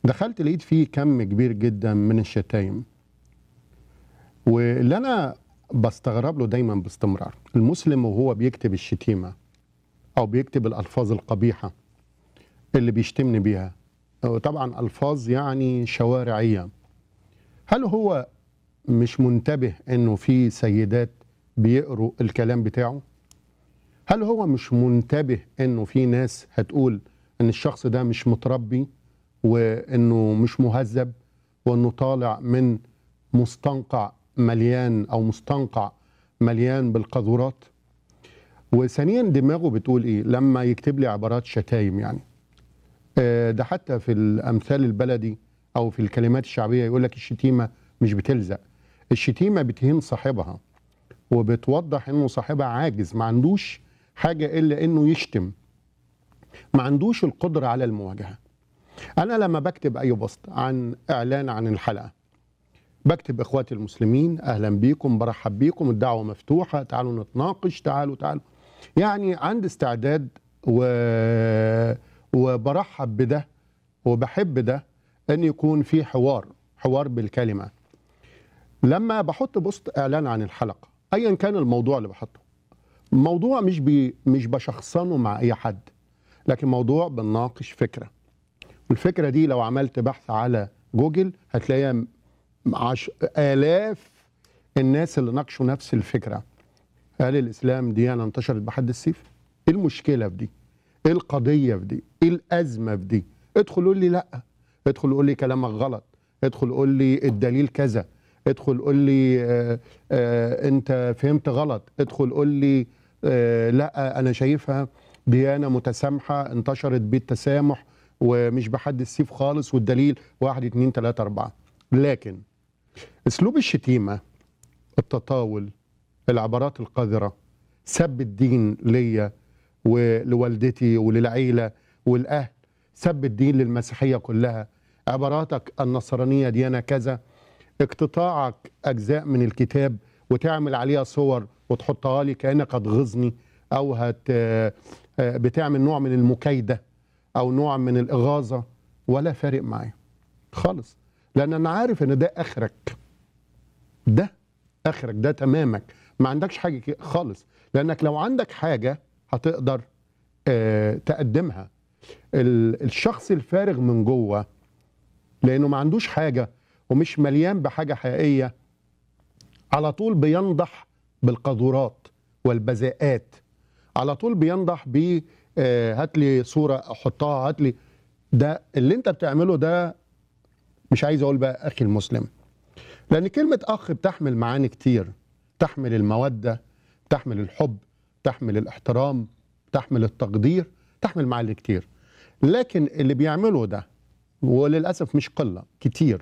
دخلت لقيت فيه كم كبير جدا من الشتايم واللي انا بستغرب له دايما باستمرار المسلم وهو بيكتب الشتيمه او بيكتب الالفاظ القبيحه اللي بيشتمني بيها طبعا الفاظ يعني شوارعيه هل هو مش منتبه انه في سيدات بيقروا الكلام بتاعه هل هو مش منتبه انه في ناس هتقول ان الشخص ده مش متربي وانه مش مهذب وانه طالع من مستنقع مليان او مستنقع مليان بالقاذورات وثانيا دماغه بتقول ايه لما يكتب لي عبارات شتايم يعني آه، ده حتى في الامثال البلدي او في الكلمات الشعبيه يقول لك الشتيمه مش بتلزق الشتيمه بتهين صاحبها وبتوضح انه صاحبها عاجز ما عندوش حاجه الا انه يشتم ما عندوش القدره على المواجهه انا لما بكتب اي بوست عن اعلان عن الحلقه بكتب اخواتي المسلمين اهلا بيكم برحب بيكم الدعوه مفتوحه تعالوا نتناقش تعالوا تعالوا يعني عندي استعداد و... وبرحب بده وبحب ده ان يكون في حوار حوار بالكلمه لما بحط بوست اعلان عن الحلقه ايا كان الموضوع اللي بحطه موضوع مش بي مش بشخصنه مع اي حد لكن موضوع بنناقش فكره والفكره دي لو عملت بحث على جوجل هتلاقيها عش... آلاف الناس اللي ناقشوا نفس الفكرة هل الإسلام ديانة انتشرت بحد السيف؟ إيه المشكلة في دي؟ إيه القضية في دي؟ إيه الأزمة في دي؟ ادخل قول لي لأ ادخل قول لي كلامك غلط ادخل قول لي الدليل كذا ادخل قول لي آه آه انت فهمت غلط ادخل قول لي آه لا انا شايفها ديانه متسامحه انتشرت بالتسامح ومش بحد السيف خالص والدليل واحد اتنين تلاته اربعه لكن اسلوب الشتيمه التطاول العبارات القذره سب الدين ليا ولوالدتي وللعيله والاهل سب الدين للمسيحيه كلها عباراتك النصرانيه ديانه كذا اقتطاعك اجزاء من الكتاب وتعمل عليها صور وتحطها لي كانك هتغيظني او هت بتعمل نوع من المكايده او نوع من الاغاظه ولا فارق معايا خالص لان انا عارف ان ده اخرك ده اخرك ده تمامك ما عندكش حاجه خالص لانك لو عندك حاجه هتقدر آه تقدمها الشخص الفارغ من جوه لانه ما عندوش حاجه ومش مليان بحاجه حقيقيه على طول بينضح بالقذورات والبذاءات على طول بينضح ب آه هات لي صوره احطها هات لي ده اللي انت بتعمله ده مش عايز اقول بقى اخي المسلم لان كلمه اخ بتحمل معاني كتير تحمل الموده تحمل الحب تحمل الاحترام تحمل التقدير تحمل معاني كتير لكن اللي بيعمله ده وللاسف مش قله كتير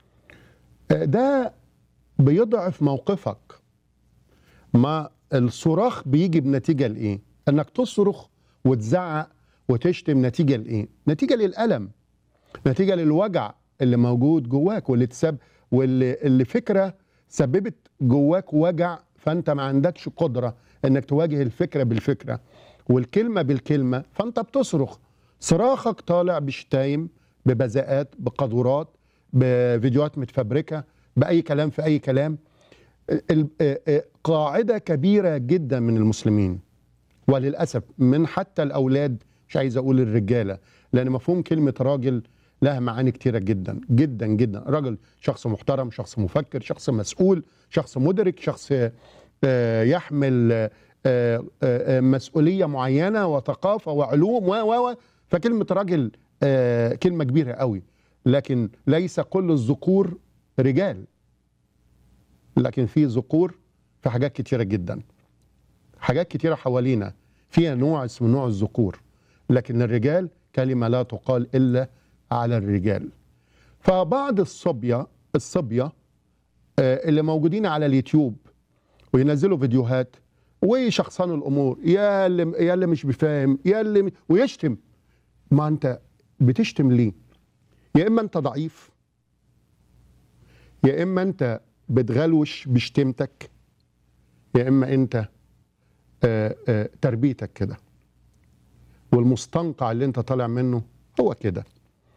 ده بيضعف موقفك ما الصراخ بيجي بنتيجه لايه انك تصرخ وتزعق وتشتم نتيجه لايه نتيجه للالم نتيجه للوجع اللي موجود جواك واللي تسب واللي اللي فكره سببت جواك وجع فانت ما عندكش قدره انك تواجه الفكره بالفكره والكلمه بالكلمه فانت بتصرخ صراخك طالع بشتايم ببذاءات بقذورات بفيديوهات متفبركه باي كلام في اي كلام قاعده كبيره جدا من المسلمين وللاسف من حتى الاولاد مش عايز اقول الرجاله لان مفهوم كلمه راجل لها معاني كتيرة جدا جدا جدا راجل شخص محترم شخص مفكر شخص مسؤول شخص مدرك شخص يحمل مسؤولية معينة وثقافة وعلوم و و فكلمة راجل كلمة كبيرة قوي لكن ليس كل الذكور رجال لكن في ذكور في حاجات كتيرة جدا حاجات كتيرة حوالينا فيها نوع اسمه نوع الذكور لكن الرجال كلمة لا تقال إلا على الرجال فبعض الصبية الصبية اللي موجودين على اليوتيوب وينزلوا فيديوهات ويشخصنوا الامور يا اللي يا اللي مش بفاهم يا اللي ويشتم ما انت بتشتم ليه يا اما انت ضعيف يا اما انت بتغلوش بشتمتك يا اما انت آآ آآ تربيتك كده والمستنقع اللي انت طالع منه هو كده